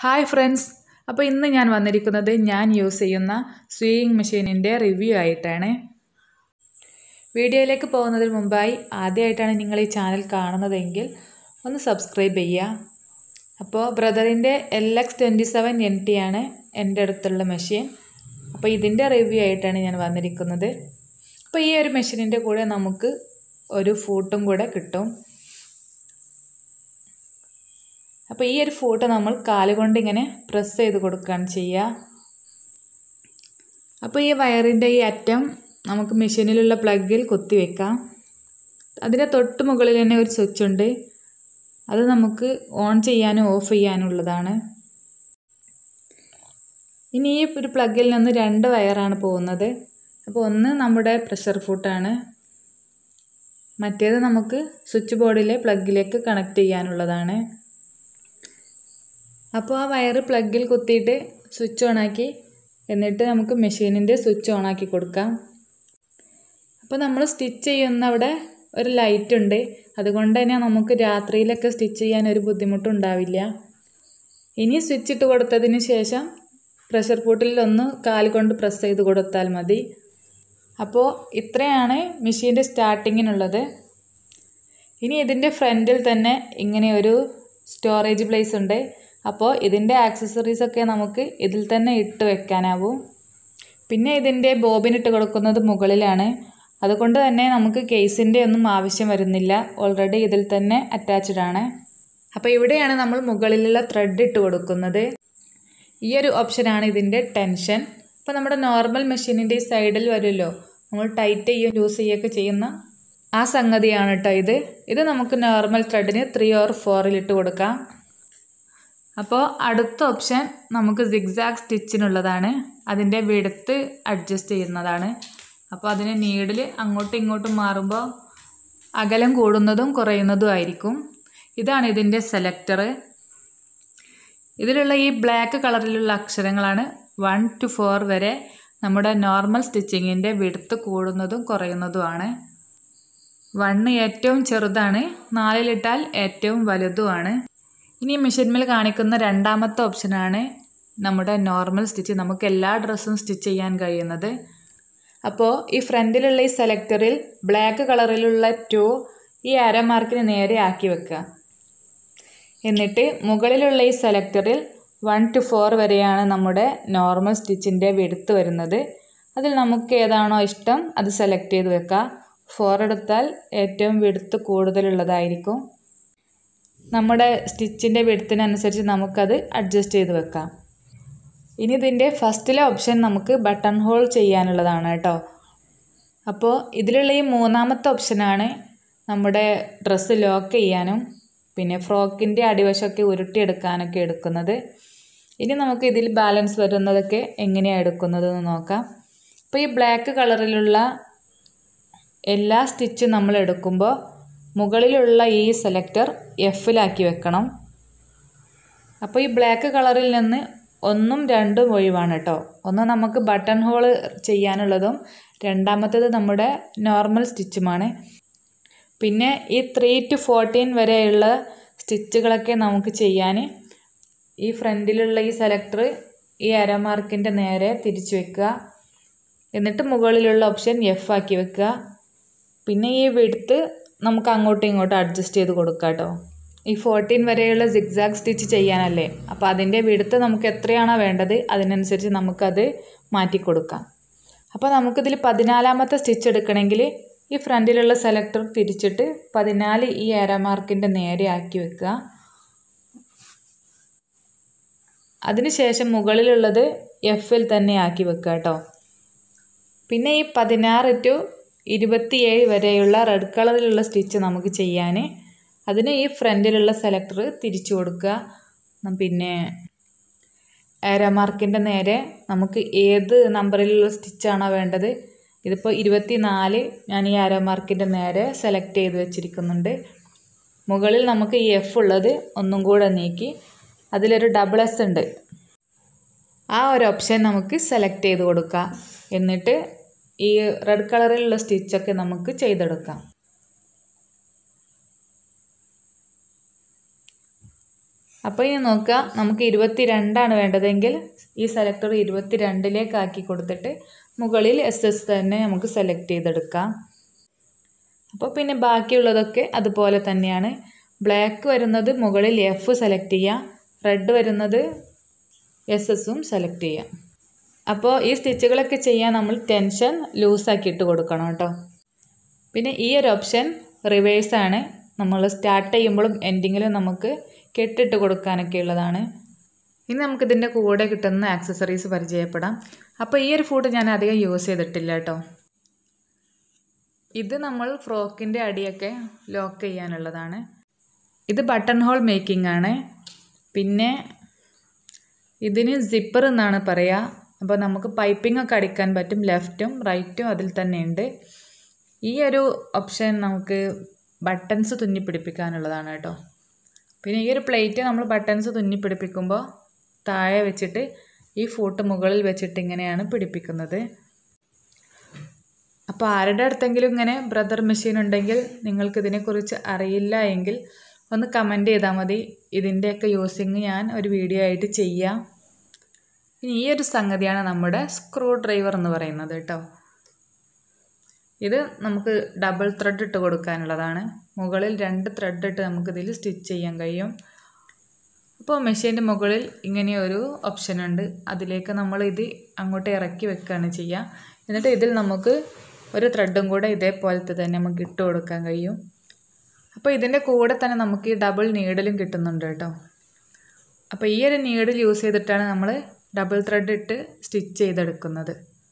hi friends അപ്പോൾ ഇന്ന് ഞാൻ വന്നിരിക്കുന്നത് ഞാൻ യൂസ് ചെയ്യുന്ന സ്വീയിങ് മെഷീനിൻ്റെ റിവ്യൂ ആയിട്ടാണ് വീഡിയോയിലേക്ക് പോകുന്നതിന് മുമ്പായി ആദ്യമായിട്ടാണ് നിങ്ങൾ ഈ ചാനൽ കാണുന്നതെങ്കിൽ ഒന്ന് സബ്സ്ക്രൈബ് ചെയ്യുക അപ്പോൾ ബ്രദറിൻ്റെ L X twenty seven N T ആണ് എൻ്റെ അടുത്തുള്ള മെഷീൻ അപ്പോൾ ഇതിൻ്റെ റിവ്യൂ ആയിട്ടാണ് ഞാൻ വന്നിരിക്കുന്നത് അപ്പോൾ ഈ ഒരു മെഷീനിൻ്റെ കൂടെ നമുക്ക് ഒരു ഫൂട്ടും കൂടെ കിട്ടും അപ്പോൾ ഈ ഒരു ഫൂട്ട് നമ്മൾ കാലുകൊണ്ട് ഇങ്ങനെ പ്രസ് ചെയ്ത് കൊടുക്കുകയാണ് ചെയ്യുക അപ്പോൾ ഈ വയറിൻ്റെ ഈ അറ്റം നമുക്ക് മെഷീനിലുള്ള പ്ലഗിൽ കുത്തി വെക്കാം അതിൻ്റെ തൊട്ട് മുകളിൽ തന്നെ ഒരു സ്വിച്ച് ഉണ്ട് അത് നമുക്ക് ഓൺ ചെയ്യാനും ഓഫ് ചെയ്യാനും ഉള്ളതാണ് ഇനി ഈ ഒരു പ്ലഗിൽ നിന്ന് രണ്ട് വയറാണ് പോകുന്നത് അപ്പോൾ ഒന്ന് നമ്മുടെ പ്രഷർ ഫൂട്ടാണ് മറ്റേത് നമുക്ക് സ്വിച്ച് ബോർഡിലെ പ്ലഗിലേക്ക് കണക്ട് ചെയ്യാനുള്ളതാണ് അപ്പോൾ ആ വയറ് പ്ലഗിൽ കുത്തിയിട്ട് സ്വിച്ച് ഓണാക്കി എന്നിട്ട് നമുക്ക് മെഷീനിൻ്റെ സ്വിച്ച് ഓണാക്കി കൊടുക്കാം അപ്പോൾ നമ്മൾ സ്റ്റിച്ച് ചെയ്യുന്ന അവിടെ ഒരു ലൈറ്റ് ഉണ്ട് അതുകൊണ്ട് തന്നെ നമുക്ക് രാത്രിയിലൊക്കെ സ്റ്റിച്ച് ചെയ്യാൻ ഒരു ബുദ്ധിമുട്ടുണ്ടാവില്ല ഇനി സ്വിച്ച് ഇട്ട് കൊടുത്തതിന് ശേഷം പ്രഷർ പൂട്ടിൽ ഒന്ന് കാൽ കൊണ്ട് പ്രസ് ചെയ്ത് കൊടുത്താൽ മതി അപ്പോൾ ഇത്രയാണ് മെഷീൻ്റെ സ്റ്റാർട്ടിങ്ങിനുള്ളത് ഇനി ഇതിൻ്റെ ഫ്രണ്ടിൽ തന്നെ ഇങ്ങനെ ഒരു സ്റ്റോറേജ് പ്ലേസ് ഉണ്ട് അപ്പോൾ ഇതിൻ്റെ ആക്സസറീസൊക്കെ നമുക്ക് ഇതിൽ തന്നെ ഇട്ട് വെക്കാനാവും പിന്നെ ഇതിൻ്റെ ബോബിൻ ഇട്ട് കൊടുക്കുന്നത് മുകളിലാണ് അതുകൊണ്ട് തന്നെ നമുക്ക് കേസിൻ്റെ ഒന്നും ആവശ്യം വരുന്നില്ല ഓൾറെഡി ഇതിൽ തന്നെ അറ്റാച്ച്ഡ് ആണ് അപ്പോൾ ഇവിടെയാണ് നമ്മൾ മുകളിലുള്ള ത്രെഡ് ഇട്ട് കൊടുക്കുന്നത് ഈ ഒരു ഓപ്ഷനാണ് ഇതിൻ്റെ ടെൻഷൻ അപ്പോൾ നമ്മുടെ നോർമൽ മെഷീനിൻ്റെ ഈ സൈഡിൽ വരുമല്ലോ നമ്മൾ ടൈറ്റ് ചെയ്യുകയും ലൂസ് ചെയ്യുകയൊക്കെ ചെയ്യുന്ന ആ സംഗതിയാണ് കേട്ടോ ഇത് ഇത് നമുക്ക് നോർമൽ ത്രെഡിന് ത്രീ ഓർ ഫോറിൽ ഇട്ട് കൊടുക്കാം അപ്പോൾ അടുത്ത ഓപ്ഷൻ നമുക്ക് സിഗ്സാഗ് സ്റ്റിച്ചിനുള്ളതാണ് അതിൻ്റെ വിടുത്ത് അഡ്ജസ്റ്റ് ചെയ്യുന്നതാണ് അപ്പോൾ അതിന് നീഡിൽ അങ്ങോട്ടും ഇങ്ങോട്ടും മാറുമ്പോൾ അകലം കൂടുന്നതും കുറയുന്നതും ആയിരിക്കും ഇതാണ് ഇതിൻ്റെ സെലക്ടർ ഇതിലുള്ള ഈ ബ്ലാക്ക് കളറിലുള്ള അക്ഷരങ്ങളാണ് വൺ ടു ഫോർ വരെ നമ്മുടെ നോർമൽ സ്റ്റിച്ചിങ്ങിൻ്റെ വിടുത്ത് കൂടുന്നതും കുറയുന്നതുമാണ് വണ്ണ് ഏറ്റവും ചെറുതാണ് നാലിലിട്ടാൽ ഏറ്റവും വലുതുമാണ് ഇനി മെഷീൻമേൽ കാണിക്കുന്ന രണ്ടാമത്തെ ഓപ്ഷനാണ് നമ്മുടെ നോർമൽ സ്റ്റിച്ച് നമുക്ക് എല്ലാ ഡ്രസ്സും സ്റ്റിച്ച് ചെയ്യാൻ കഴിയുന്നത് അപ്പോൾ ഈ ഫ്രണ്ടിലുള്ള ഈ സെലക്ടറിൽ ബ്ലാക്ക് കളറിലുള്ള ടു ഈ അര മാർക്കിന് നേരെ ആക്കി വെക്കുക എന്നിട്ട് മുകളിലുള്ള ഈ സെലക്ടറിൽ വൺ ടു ഫോർ വരെയാണ് നമ്മുടെ നോർമൽ സ്റ്റിച്ചിൻ്റെ വെടുത്ത് വരുന്നത് അതിൽ നമുക്ക് ഏതാണോ ഇഷ്ടം അത് സെലക്ട് ചെയ്ത് വെക്കുക ഫോർ എടുത്താൽ ഏറ്റവും വെടുത്ത് കൂടുതലുള്ളതായിരിക്കും നമ്മുടെ സ്റ്റിച്ചിൻ്റെ വെടുത്തിനനുസരിച്ച് നമുക്കത് അഡ്ജസ്റ്റ് ചെയ്ത് വെക്കാം ഇനി ഇതിൻ്റെ ഫസ്റ്റിലെ ഓപ്ഷൻ നമുക്ക് ബട്ടൺ ഹോൾ ചെയ്യാനുള്ളതാണ് കേട്ടോ അപ്പോൾ ഇതിലുള്ള ഈ മൂന്നാമത്തെ ഓപ്ഷനാണ് നമ്മുടെ ഡ്രസ്സ് ലോക്ക് ചെയ്യാനും പിന്നെ ഫ്രോക്കിൻ്റെ അടിവശമൊക്കെ ഉരുട്ടിയെടുക്കാനൊക്കെ എടുക്കുന്നത് ഇനി നമുക്ക് ഇതിൽ ബാലൻസ് വരുന്നതൊക്കെ എങ്ങനെയാണ് എടുക്കുന്നതെന്ന് നോക്കാം അപ്പോൾ ഈ ബ്ലാക്ക് കളറിലുള്ള എല്ലാ സ്റ്റിച്ചും നമ്മൾ എടുക്കുമ്പോൾ മുകളിലുള്ള ഈ സെലക്ടർ എഫിലാക്കി വെക്കണം അപ്പോൾ ഈ ബ്ലാക്ക് കളറിൽ നിന്ന് ഒന്നും രണ്ടും ഒഴിവാണ് കേട്ടോ ഒന്ന് നമുക്ക് ബട്ടൺ ഹോൾ ചെയ്യാനുള്ളതും രണ്ടാമത്തേത് നമ്മുടെ നോർമൽ സ്റ്റിച്ചുമാണ് പിന്നെ ഈ ത്രീ ടു ഫോർട്ടീൻ വരെയുള്ള സ്റ്റിച്ചുകളൊക്കെ നമുക്ക് ചെയ്യാൻ ഈ ഫ്രണ്ടിലുള്ള ഈ സെലക്ടർ ഈ അരമാർക്കിൻ്റെ നേരെ തിരിച്ചു വെക്കുക എന്നിട്ട് മുകളിലുള്ള ഓപ്ഷൻ എഫ് ആക്കി വെക്കുക പിന്നെ ഈ വിടുത്ത് നമുക്ക് അങ്ങോട്ടും ഇങ്ങോട്ടും അഡ്ജസ്റ്റ് ചെയ്ത് കൊടുക്കാം കേട്ടോ ഈ ഫോർട്ടീൻ വരെയുള്ള സിഗ്സാഗ് സ്റ്റിച്ച് ചെയ്യാനല്ലേ അപ്പോൾ അതിൻ്റെ വിടുത്ത് നമുക്ക് എത്രയാണോ വേണ്ടത് അതിനനുസരിച്ച് നമുക്കത് മാറ്റി കൊടുക്കാം അപ്പോൾ നമുക്കിതിൽ പതിനാലാമത്തെ സ്റ്റിച്ച് എടുക്കണമെങ്കിൽ ഈ ഫ്രണ്ടിലുള്ള സെലക്ടർ തിരിച്ചിട്ട് പതിനാല് ഈ മാർക്കിൻ്റെ നേരെ ആക്കി വെക്കുക അതിനുശേഷം മുകളിലുള്ളത് എഫിൽ തന്നെ ആക്കി വെക്കുക കേട്ടോ പിന്നെ ഈ പതിനാറ് ടു ഇരുപത്തിയേഴ് വരെയുള്ള റെഡ് കളറിലുള്ള സ്റ്റിച്ച് നമുക്ക് ചെയ്യാൻ അതിന് ഈ ഫ്രണ്ടിലുള്ള സെലക്ടർ തിരിച്ചു കൊടുക്കുക പിന്നെ മാർക്കിൻ്റെ നേരെ നമുക്ക് ഏത് നമ്പറിലുള്ള സ്റ്റിച്ചാണോ വേണ്ടത് ഇതിപ്പോൾ ഇരുപത്തി നാല് ഞാൻ ഈ മാർക്കിൻ്റെ നേരെ സെലക്ട് ചെയ്ത് വെച്ചിരിക്കുന്നുണ്ട് മുകളിൽ നമുക്ക് ഈ എഫ് ഉള്ളത് ഒന്നും കൂടെ നീക്കി അതിലൊരു ഡബിൾ എസ് ഉണ്ട് ആ ഒരു ഓപ്ഷൻ നമുക്ക് സെലക്ട് ചെയ്ത് കൊടുക്കാം എന്നിട്ട് ഈ റെഡ് കളറിലുള്ള സ്റ്റിച്ചൊക്കെ നമുക്ക് ചെയ്തെടുക്കാം അപ്പോൾ ഇനി നോക്കുക നമുക്ക് ഇരുപത്തി രണ്ടാണ് വേണ്ടതെങ്കിൽ ഈ സെലക്ടർ ഇരുപത്തി രണ്ടിലേക്ക് ആക്കി കൊടുത്തിട്ട് മുകളിൽ എസ് എസ് തന്നെ നമുക്ക് സെലക്ട് ചെയ്തെടുക്കാം അപ്പോൾ പിന്നെ ബാക്കിയുള്ളതൊക്കെ അതുപോലെ തന്നെയാണ് ബ്ലാക്ക് വരുന്നത് മുകളിൽ എഫ് സെലക്ട് ചെയ്യാം റെഡ് വരുന്നത് എസ് എസും സെലക്ട് ചെയ്യാം അപ്പോൾ ഈ സ്റ്റിച്ചുകളൊക്കെ ചെയ്യാൻ നമ്മൾ ടെൻഷൻ ലൂസാക്കി ഇട്ട് കൊടുക്കണം കേട്ടോ പിന്നെ ഈ ഒരു ഓപ്ഷൻ റിവേഴ്സാണ് നമ്മൾ സ്റ്റാർട്ട് ചെയ്യുമ്പോഴും എൻഡിങ്ങിലും നമുക്ക് കെട്ടിട്ട് കൊടുക്കാനൊക്കെ ഉള്ളതാണ് ഇനി നമുക്കിതിൻ്റെ കൂടെ കിട്ടുന്ന ആക്സസറീസ് പരിചയപ്പെടാം അപ്പോൾ ഈ ഒരു ഫുഡ് ഞാൻ അധികം യൂസ് ചെയ്തിട്ടില്ല കേട്ടോ ഇത് നമ്മൾ ഫ്രോക്കിൻ്റെ അടിയൊക്കെ ലോക്ക് ചെയ്യാനുള്ളതാണ് ഇത് ബട്ടൺ ഹോൾ മേക്കിംഗ് ആണ് പിന്നെ ഇതിന് സിപ്പർ എന്നാണ് പറയുക അപ്പോൾ നമുക്ക് പൈപ്പിംഗ് ഒക്കെ അടിക്കാൻ പറ്റും ലെഫ്റ്റും റൈറ്റും അതിൽ തന്നെ ഉണ്ട് ഈ ഒരു ഓപ്ഷൻ നമുക്ക് ബട്ടൺസ് തുന്നി പിടിപ്പിക്കാനുള്ളതാണ് കേട്ടോ പിന്നെ ഈ ഒരു പ്ലേറ്റ് നമ്മൾ ബട്ടൺസ് തുന്നി പിടിപ്പിക്കുമ്പോൾ താഴെ വെച്ചിട്ട് ഈ ഫൂട്ട് മുകളിൽ വെച്ചിട്ട് ഇങ്ങനെയാണ് പിടിപ്പിക്കുന്നത് അപ്പോൾ ആരുടെ അടുത്തെങ്കിലും ഇങ്ങനെ ബ്രദർ മെഷീൻ ഉണ്ടെങ്കിൽ നിങ്ങൾക്ക് ഇതിനെക്കുറിച്ച് അറിയില്ല എങ്കിൽ ഒന്ന് കമൻറ്റ് ചെയ്താൽ മതി ഇതിൻ്റെയൊക്കെ യൂസിങ് ഞാൻ ഒരു വീഡിയോ ആയിട്ട് ചെയ്യാം ഇനി ഈ ഒരു സംഗതിയാണ് നമ്മുടെ സ്ക്രൂ ഡ്രൈവർ എന്ന് പറയുന്നത് കേട്ടോ ഇത് നമുക്ക് ഡബിൾ ത്രെഡ് ഇട്ട് കൊടുക്കാനുള്ളതാണ് മുകളിൽ രണ്ട് ത്രെഡ് ഇട്ട് നമുക്കിതിൽ സ്റ്റിച്ച് ചെയ്യാൻ കഴിയും അപ്പോൾ മെഷീൻ്റെ മുകളിൽ ഇങ്ങനെ ഒരു ഓപ്ഷൻ ഉണ്ട് അതിലേക്ക് നമ്മൾ ഇത് അങ്ങോട്ട് ഇറക്കി വെക്കുകയാണ് ചെയ്യുക എന്നിട്ട് ഇതിൽ നമുക്ക് ഒരു ത്രെഡും കൂടെ ഇതേപോലത്തെ തന്നെ നമുക്ക് ഇട്ട് കൊടുക്കാൻ കഴിയും അപ്പോൾ ഇതിൻ്റെ കൂടെ തന്നെ നമുക്ക് ഈ ഡബിൾ നീഡലും കിട്ടുന്നുണ്ട് കേട്ടോ അപ്പോൾ ഈ ഒരു നീഡിൽ യൂസ് ചെയ്തിട്ടാണ് നമ്മൾ ഡബിൾ ത്രെഡ് ഇട്ട് സ്റ്റിച്ച് ചെയ്തെടുക്കുന്നത്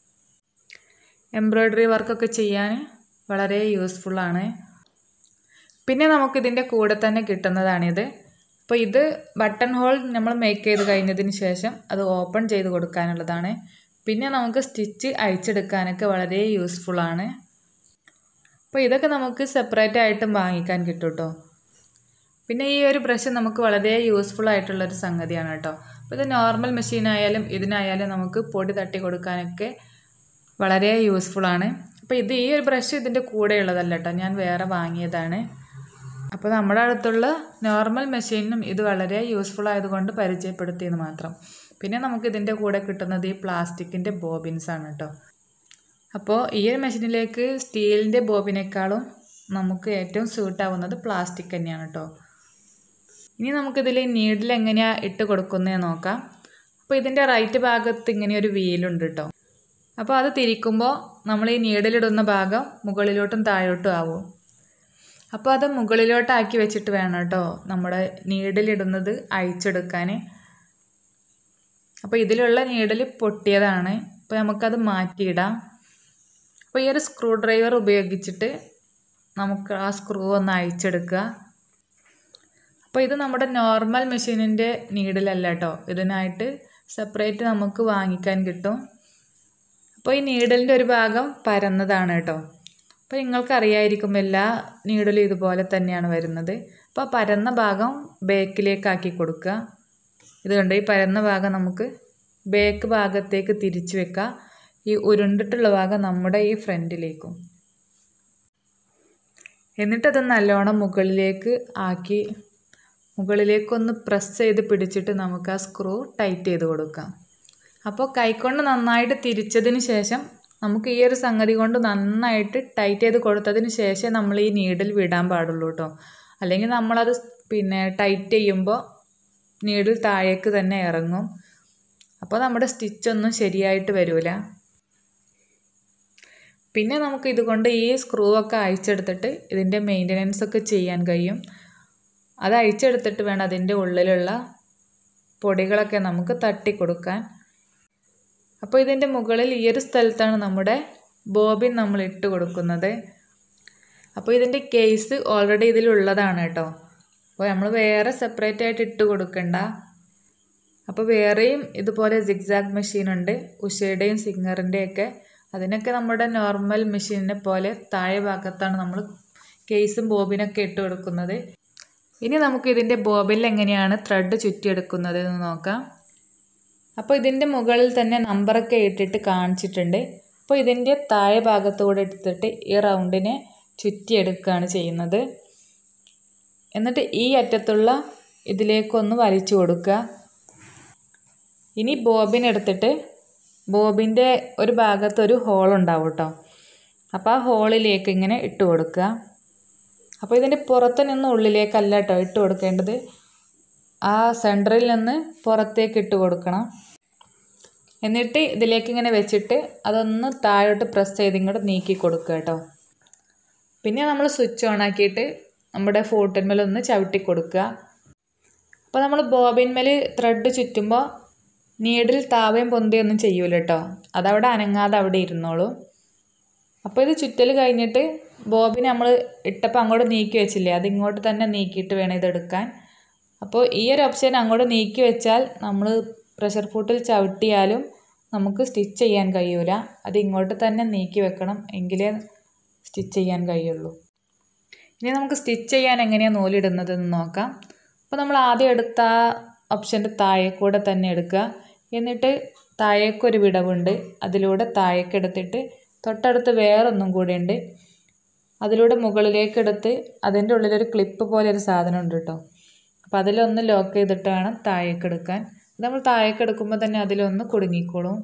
എംബ്രോയ്ഡറി വർക്കൊക്കെ ചെയ്യാൻ വളരെ യൂസ്ഫുള്ളാണ് പിന്നെ നമുക്കിതിൻ്റെ കൂടെ തന്നെ കിട്ടുന്നതാണിത് അപ്പോൾ ഇത് ബട്ടൺ ഹോൾ നമ്മൾ മേക്ക് ചെയ്ത് കഴിഞ്ഞതിന് ശേഷം അത് ഓപ്പൺ ചെയ്ത് കൊടുക്കാനുള്ളതാണ് പിന്നെ നമുക്ക് സ്റ്റിച്ച് അയച്ചെടുക്കാനൊക്കെ വളരെ യൂസ്ഫുള്ളാണ് അപ്പോൾ ഇതൊക്കെ നമുക്ക് സെപ്പറേറ്റ് ആയിട്ടും വാങ്ങിക്കാൻ കിട്ടും കേട്ടോ പിന്നെ ഈ ഒരു ബ്രഷ് നമുക്ക് വളരെ യൂസ്ഫുൾ ആയിട്ടുള്ളൊരു സംഗതിയാണ് കേട്ടോ അപ്പോൾ ഇത് നോർമൽ മെഷീനായാലും ഇതിനായാലും നമുക്ക് പൊടി തട്ടി കൊടുക്കാനൊക്കെ വളരെ യൂസ്ഫുള്ളാണ് അപ്പോൾ ഇത് ഈ ഒരു ബ്രഷ് ഇതിൻ്റെ കൂടെ ഉള്ളതല്ല കേട്ടോ ഞാൻ വേറെ വാങ്ങിയതാണ് അപ്പോൾ നമ്മുടെ അടുത്തുള്ള നോർമൽ മെഷീനും ഇത് വളരെ യൂസ്ഫുൾ ആയതുകൊണ്ട് പരിചയപ്പെടുത്തിയെന്ന് മാത്രം പിന്നെ നമുക്ക് ഇതിൻ്റെ കൂടെ കിട്ടുന്നത് ഈ പ്ലാസ്റ്റിക്കിൻ്റെ ബോബിൻസ് ആണ് കേട്ടോ അപ്പോൾ ഈ ഒരു മെഷീനിലേക്ക് സ്റ്റീലിൻ്റെ ബോബിനേക്കാളും നമുക്ക് ഏറ്റവും സ്യൂട്ടാവുന്നത് പ്ലാസ്റ്റിക് തന്നെയാണ് കേട്ടോ ഇനി നമുക്കിതിൽ നീഡിൽ എങ്ങനെയാണ് ഇട്ട് കൊടുക്കുന്നതെന്ന് നോക്കാം അപ്പോൾ ഇതിൻ്റെ റൈറ്റ് ഭാഗത്ത് ഇങ്ങനെ ഒരു വീലുണ്ട് കേട്ടോ അപ്പോൾ അത് തിരിക്കുമ്പോൾ നമ്മൾ ഈ നീഡിലിടുന്ന ഭാഗം മുകളിലോട്ടും താഴോട്ടും ആവും അപ്പോൾ അത് മുകളിലോട്ടാക്കി വെച്ചിട്ട് വേണം കേട്ടോ നമ്മുടെ നീഡിലിടുന്നത് അയച്ചെടുക്കാൻ അപ്പോൾ ഇതിലുള്ള നീഡിൽ പൊട്ടിയതാണ് അപ്പോൾ നമുക്കത് മാറ്റിയിടാം അപ്പോൾ ഈ ഒരു സ്ക്രൂ ഡ്രൈവർ ഉപയോഗിച്ചിട്ട് നമുക്ക് ആ സ്ക്രൂ ഒന്ന് അയച്ചെടുക്കുക അപ്പോൾ ഇത് നമ്മുടെ നോർമൽ മെഷീനിൻ്റെ നീഡിലല്ല കേട്ടോ ഇതിനായിട്ട് സെപ്പറേറ്റ് നമുക്ക് വാങ്ങിക്കാൻ കിട്ടും അപ്പോൾ ഈ നീഡിലിൻ്റെ ഒരു ഭാഗം പരന്നതാണ് കേട്ടോ അപ്പോൾ നിങ്ങൾക്കറിയായിരിക്കും എല്ലാ നീഡിലും ഇതുപോലെ തന്നെയാണ് വരുന്നത് അപ്പോൾ പരന്ന ഭാഗം ബേക്കിലേക്കാക്കി കൊടുക്കുക ഇത് കണ്ട് ഈ പരന്ന ഭാഗം നമുക്ക് ബേക്ക് ഭാഗത്തേക്ക് തിരിച്ചു വെക്കുക ഈ ഉരുണ്ടിട്ടുള്ള ഭാഗം നമ്മുടെ ഈ ഫ്രണ്ടിലേക്കും എന്നിട്ടത് നല്ലോണം മുകളിലേക്ക് ആക്കി മുകളിലേക്കൊന്ന് പ്രസ് ചെയ്ത് പിടിച്ചിട്ട് നമുക്ക് ആ സ്ക്രൂ ടൈറ്റ് ചെയ്ത് കൊടുക്കാം അപ്പോൾ കൈകൊണ്ട് നന്നായിട്ട് തിരിച്ചതിന് ശേഷം നമുക്ക് ഈ ഒരു സംഗതി കൊണ്ട് നന്നായിട്ട് ടൈറ്റ് ചെയ്ത് കൊടുത്തതിന് ശേഷം നമ്മൾ ഈ നീഡിൽ വിടാൻ പാടുള്ളൂ കേട്ടോ അല്ലെങ്കിൽ നമ്മളത് പിന്നെ ടൈറ്റ് ചെയ്യുമ്പോൾ നീഡിൽ താഴേക്ക് തന്നെ ഇറങ്ങും അപ്പോൾ നമ്മുടെ സ്റ്റിച്ചൊന്നും ശരിയായിട്ട് വരില്ല പിന്നെ നമുക്ക് ഇതുകൊണ്ട് ഈ സ്ക്രൂ ഒക്കെ അയച്ചെടുത്തിട്ട് ഇതിൻ്റെ മെയിൻ്റനൻസ് ഒക്കെ ചെയ്യാൻ കഴിയും അത് അയച്ചെടുത്തിട്ട് വേണം അതിൻ്റെ ഉള്ളിലുള്ള പൊടികളൊക്കെ നമുക്ക് തട്ടി കൊടുക്കാൻ അപ്പോൾ ഇതിൻ്റെ മുകളിൽ ഈ ഒരു സ്ഥലത്താണ് നമ്മുടെ ബോബിൻ നമ്മൾ ഇട്ട് കൊടുക്കുന്നത് അപ്പോൾ ഇതിൻ്റെ കേസ് ഓൾറെഡി ഇതിലുള്ളതാണ് കേട്ടോ അപ്പോൾ നമ്മൾ വേറെ സെപ്പറേറ്റ് ആയിട്ട് ഇട്ട് കൊടുക്കണ്ട അപ്പോൾ വേറെയും ഇതുപോലെ സിഗ്സാഗ് മെഷീനുണ്ട് ഉഷയുടെയും സിംഗറിൻ്റെയൊക്കെ അതിനൊക്കെ നമ്മുടെ നോർമൽ മെഷീനിനെ പോലെ താഴെ ഭാഗത്താണ് നമ്മൾ കേസും ബോബിനൊക്കെ ഇട്ട് കൊടുക്കുന്നത് ഇനി നമുക്ക് ഇതിൻ്റെ ബോബിൽ എങ്ങനെയാണ് ത്രെഡ് ചുറ്റിയെടുക്കുന്നത് എന്ന് നോക്കാം അപ്പോൾ ഇതിൻ്റെ മുകളിൽ തന്നെ നമ്പറൊക്കെ ഇട്ടിട്ട് കാണിച്ചിട്ടുണ്ട് അപ്പോൾ ഇതിൻ്റെ താഴെ ഭാഗത്തൂടെ എടുത്തിട്ട് ഈ റൗണ്ടിനെ ചുറ്റിയെടുക്കുകയാണ് ചെയ്യുന്നത് എന്നിട്ട് ഈ അറ്റത്തുള്ള ഇതിലേക്കൊന്ന് വലിച്ചു കൊടുക്കുക ഇനി ബോബിൻ എടുത്തിട്ട് ബോബിൻ്റെ ഒരു ഭാഗത്ത് ഒരു ഹോൾ ഉണ്ടാവും കേട്ടോ അപ്പോൾ ആ ഹോളിലേക്ക് ഇങ്ങനെ ഇട്ട് കൊടുക്കുക അപ്പോൾ ഇതിൻ്റെ പുറത്ത് നിന്ന് ഉള്ളിലേക്കല്ല കേട്ടോ ഇട്ട് കൊടുക്കേണ്ടത് ആ സെൻറ്ററിൽ നിന്ന് പുറത്തേക്ക് ഇട്ട് കൊടുക്കണം എന്നിട്ട് ഇതിലേക്ക് ഇങ്ങനെ വെച്ചിട്ട് അതൊന്ന് താഴോട്ട് പ്രസ് ചെയ്ത് ഇങ്ങോട്ട് നീക്കി കൊടുക്കുക കേട്ടോ പിന്നെ നമ്മൾ സ്വിച്ച് ഓൺ ആക്കിയിട്ട് നമ്മുടെ ഫോട്ടിന്മേൽ ഒന്ന് ചവിട്ടി കൊടുക്കുക അപ്പോൾ നമ്മൾ ബോബിന്മേൽ ത്രെഡ് ചുറ്റുമ്പോൾ നീഡിൽ താവയും പൊന്തിയൊന്നും ചെയ്യൂല കേട്ടോ അതവിടെ അനങ്ങാതെ അവിടെ ഇരുന്നോളൂ അപ്പോൾ ഇത് ചുറ്റൽ കഴിഞ്ഞിട്ട് ബോബിന് നമ്മൾ ഇട്ടപ്പോൾ അങ്ങോട്ട് നീക്കി വെച്ചില്ലേ അത് ഇങ്ങോട്ട് തന്നെ നീക്കിയിട്ട് വേണം ഇതെടുക്കാൻ അപ്പോൾ ഈ ഒരു ഓപ്ഷൻ അങ്ങോട്ട് നീക്കി വെച്ചാൽ നമ്മൾ പ്രഷർ ഫുട്ടിൽ ചവിട്ടിയാലും നമുക്ക് സ്റ്റിച്ച് ചെയ്യാൻ കഴിയൂല അത് ഇങ്ങോട്ട് തന്നെ നീക്കി വെക്കണം എങ്കിലേ സ്റ്റിച്ച് ചെയ്യാൻ കഴിയുള്ളൂ ഇനി നമുക്ക് സ്റ്റിച്ച് ചെയ്യാൻ എങ്ങനെയാണ് നൂലിടുന്നതെന്ന് നോക്കാം അപ്പോൾ നമ്മൾ ആദ്യം എടുത്ത ആ ഓപ്ഷൻ്റെ താഴെ കൂടെ തന്നെ എടുക്കുക എന്നിട്ട് താഴേക്കൊരു വിടവുണ്ട് അതിലൂടെ താഴേക്ക് എടുത്തിട്ട് തൊട്ടടുത്ത് വേറൊന്നും കൂടെ ഉണ്ട് അതിലൂടെ മുകളിലേക്ക് എടുത്ത് അതിൻ്റെ ഉള്ളിലൊരു ക്ലിപ്പ് പോലെ ഒരു സാധനം ഉണ്ട് കേട്ടോ അപ്പോൾ അതിലൊന്ന് ലോക്ക് ചെയ്തിട്ട് വേണം താഴേക്ക് എടുക്കാൻ നമ്മൾ താഴേക്ക് എടുക്കുമ്പോൾ തന്നെ അതിലൊന്ന് കുടുങ്ങിക്കോളും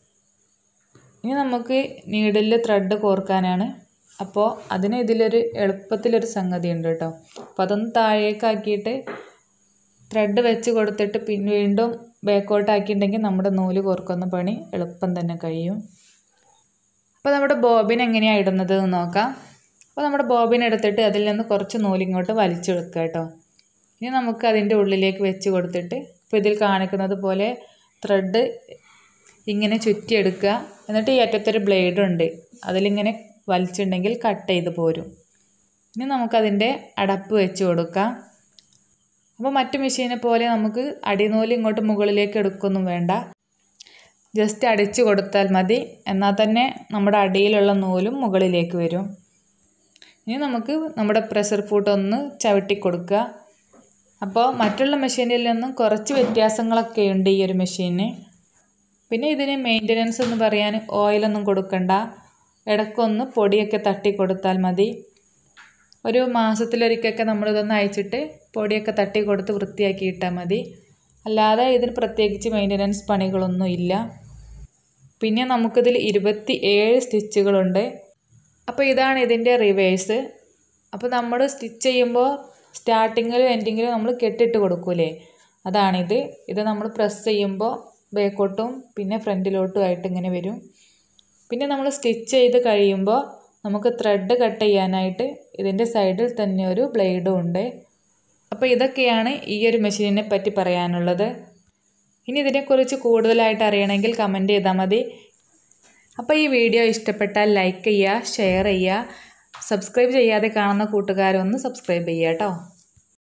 ഇനി നമുക്ക് നീഡിൽ ത്രെഡ് കോർക്കാനാണ് അപ്പോൾ അതിന് ഇതിലൊരു എളുപ്പത്തിലൊരു സംഗതി ഉണ്ട് കേട്ടോ അപ്പോൾ അതൊന്ന് താഴേക്കാക്കിയിട്ട് ത്രെഡ് വെച്ച് കൊടുത്തിട്ട് പിന്നെ വീണ്ടും ബാക്കോട്ട് ആക്കിയിട്ടുണ്ടെങ്കിൽ നമ്മുടെ നൂല് കോർക്കുന്ന പണി എളുപ്പം തന്നെ കഴിയും അപ്പോൾ നമ്മുടെ ബോബിൻ എങ്ങനെയാണ് ഇടുന്നത് എന്ന് നോക്കാം അപ്പോൾ നമ്മുടെ ബോബിൻ എടുത്തിട്ട് അതിൽ നിന്ന് കുറച്ച് നൂലിങ്ങോട്ട് വലിച്ചെടുക്കുക കേട്ടോ ഇനി നമുക്ക് അതിൻ്റെ ഉള്ളിലേക്ക് വെച്ച് കൊടുത്തിട്ട് ഇപ്പോൾ ഇതിൽ കാണിക്കുന്നത് പോലെ ത്രെഡ് ഇങ്ങനെ ചുറ്റിയെടുക്കുക എന്നിട്ട് ഈ അറ്റത്തൊരു ബ്ലേഡ് ഉണ്ട് അതിലിങ്ങനെ വലിച്ചിട്ടുണ്ടെങ്കിൽ കട്ട് ചെയ്ത് പോരും ഇനി നമുക്കതിൻ്റെ അടപ്പ് വെച്ച് കൊടുക്കാം അപ്പോൾ മറ്റു മെഷീനെ പോലെ നമുക്ക് അടിനൂല് ഇങ്ങോട്ട് മുകളിലേക്ക് എടുക്കൊന്നും വേണ്ട ജസ്റ്റ് അടിച്ചു കൊടുത്താൽ മതി എന്നാൽ തന്നെ നമ്മുടെ അടിയിലുള്ള നൂലും മുകളിലേക്ക് വരും ഇനി നമുക്ക് നമ്മുടെ പ്രഷർ ഫുഡ് ഒന്ന് ചവിട്ടി കൊടുക്കുക അപ്പോൾ മറ്റുള്ള മെഷീനിൽ നിന്നും കുറച്ച് വ്യത്യാസങ്ങളൊക്കെ ഉണ്ട് ഈ ഒരു മെഷീന് പിന്നെ ഇതിന് മെയിൻ്റനൻസ് എന്ന് പറയാൻ ഓയിലൊന്നും കൊടുക്കണ്ട ഇടയ്ക്കൊന്ന് പൊടിയൊക്കെ തട്ടി കൊടുത്താൽ മതി ഒരു മാസത്തിലൊരിക്കലൊക്കെ നമ്മളിതൊന്ന് അയച്ചിട്ട് പൊടിയൊക്കെ തട്ടി കൊടുത്ത് വൃത്തിയാക്കി ഇട്ടാൽ മതി അല്ലാതെ ഇതിന് പ്രത്യേകിച്ച് മെയിൻ്റനൻസ് പണികളൊന്നും ഇല്ല പിന്നെ നമുക്കിതിൽ ഇരുപത്തി ഏഴ് സ്റ്റിച്ചുകളുണ്ട് അപ്പോൾ ഇതാണ് ഇതിൻ്റെ റിവേഴ്സ് അപ്പോൾ നമ്മൾ സ്റ്റിച്ച് ചെയ്യുമ്പോൾ സ്റ്റാർട്ടിങ്ങിലും എൻഡിങ്ങിലും നമ്മൾ കെട്ടിട്ട് കൊടുക്കൂലേ അതാണിത് ഇത് നമ്മൾ പ്രസ് ചെയ്യുമ്പോൾ ബാക്കോട്ടും പിന്നെ ഫ്രണ്ടിലോട്ടും ആയിട്ട് ഇങ്ങനെ വരും പിന്നെ നമ്മൾ സ്റ്റിച്ച് ചെയ്ത് കഴിയുമ്പോൾ നമുക്ക് ത്രെഡ് കട്ട് ചെയ്യാനായിട്ട് ഇതിൻ്റെ സൈഡിൽ തന്നെ ഒരു ബ്ലേഡും ഉണ്ട് അപ്പോൾ ഇതൊക്കെയാണ് ഈ ഒരു മെഷീനെ പറ്റി പറയാനുള്ളത് ഇനി ഇതിനെക്കുറിച്ച് കൂടുതലായിട്ട് അറിയണമെങ്കിൽ കമൻറ്റ് ചെയ്താൽ മതി അപ്പോൾ ഈ വീഡിയോ ഇഷ്ടപ്പെട്ടാൽ ലൈക്ക് ചെയ്യുക ഷെയർ ചെയ്യുക സബ്സ്ക്രൈബ് ചെയ്യാതെ കാണുന്ന കൂട്ടുകാരൊന്ന് സബ്സ്ക്രൈബ് ചെയ്യുക കേട്ടോ